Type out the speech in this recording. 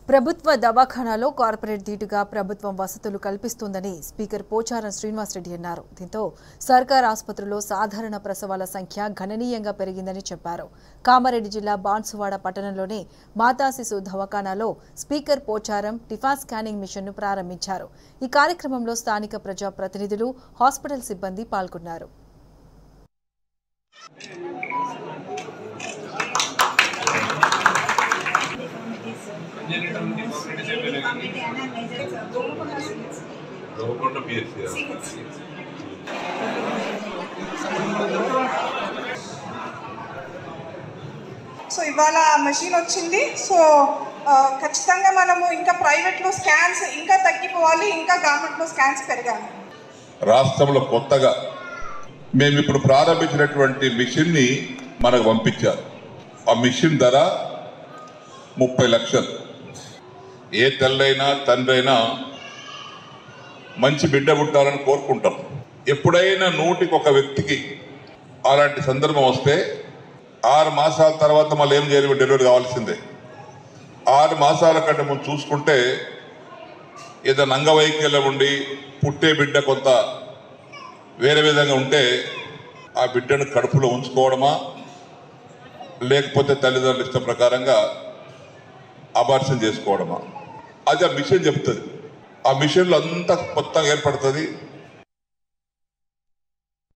ప్రభుత్వ దవాఖానాలో కార్పొరేట్ ధీటుగా ప్రభుత్వం వసతులు కల్పిస్తుందని స్పీకర్ పోచారం శ్రీనివాసరెడ్డి అన్నారు దీంతో సర్కార్ ఆసుపత్రుల్లో సాధారణ ప్రసవాల సంఖ్య గణనీయంగా పెరిగిందని చెప్పారు కామారెడ్డి జిల్లా బాన్సువాడ పట్టణంలోని మాతా శిశు దవాఖానాలో స్పీకర్ పోచారం టిఫా స్కానింగ్ మిషన్ను ప్రారంభించారు ఈ కార్యక్రమంలో స్థానిక ప్రజా ప్రతినిధులు హాస్పిటల్ సిబ్బంది పాల్గొన్నారు గోల్కొండ పిఎస్సి సో ఇవాళ మెషిన్ వచ్చింది సో ఆ, ఖచ్చితంగా మనము ఇంకా ప్రైవేట్లో స్కాన్స్ ఇంకా తగ్గిపోవాలి ఇంకా గవర్నమెంట్లో స్కాన్స్ పెరగాలి రాష్ట్రంలో కొత్తగా మేము ఇప్పుడు ప్రారంభించినటువంటి మిషన్ని మనకు పంపించారు ఆ మిషన్ ధర ముప్పై లక్షలు ఏ తల్లైనా తండ్రి అయినా మంచి బిడ్డ పుట్టాలని కోరుకుంటాం ఎప్పుడైనా నూటికి ఒక వ్యక్తికి అలాంటి సందర్భం వస్తే ఆరు మాసాల తర్వాత మళ్ళీ ఏం చేయాలి డెలివరీ కావాల్సిందే ఆరు మాసాల కంటే ముందు చూసుకుంటే ఏదైనా అంగవైకల్యం ఉండి పుట్టే బిడ్డ కొంత వేరే విధంగా ఉంటే ఆ బిడ్డను కడుపులో ఉంచుకోవడమా లేకపోతే తల్లిదండ్రుల ఇష్టం ప్రకారంగా అబార్షన్ చేసుకోవడమా అది ఆ మిషన్ చెప్తుంది ఆ మిషన్లో అంతా మొత్తం ఏర్పడుతుంది